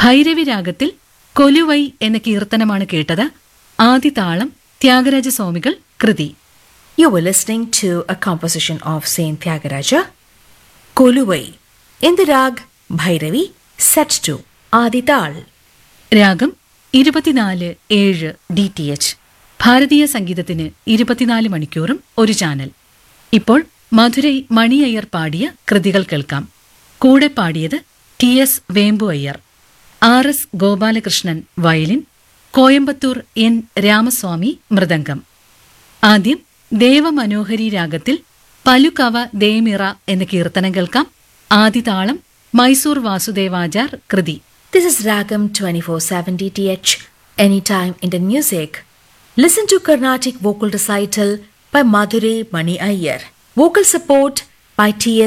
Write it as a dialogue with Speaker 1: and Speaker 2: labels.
Speaker 1: ഭൈരവി രാഗത്തിൽ കൊലുവൈ എന്ന കീർത്തനമാണ് കേട്ടത് ആദിതാളം ത്യാഗരാജസ്വാമികൾ കൃതി
Speaker 2: You were listening to a composition of Saint Tyagaraja, Koluvai, in the rag Bhairavi, set to Adital.
Speaker 1: രാഗം ഇരുപത്തിനാല് ഏഴ് ഡി ടി എച്ച് ഭാരതീയ സംഗീതത്തിന് ഇരുപത്തിനാല് മണിക്കൂറും ഒരു ചാനൽ ഇപ്പോൾ മധുരൈ മണി അയ്യർ പാടിയ കൃതികൾ കേൾക്കാം കൂടെ പാടിയത് T S Vembu Iyer R S Gopalakrishnan violin Coimbatore N Ramaswamy mridangam ആദ്യം ദേവമനോഹരി രാഗത്തിൽ പലുകവ ദേമിറ എന്ന കീർത്തനം കേൾക്കാം ആദിതാളം മൈസൂർ വാസുദേവാചാർ കൃതി
Speaker 2: This is Ragam 24/7 DTH, anytime Indian music. Listen to Carnatic vocal recital by Madhure Mani Iyer. Vocal support by T.S.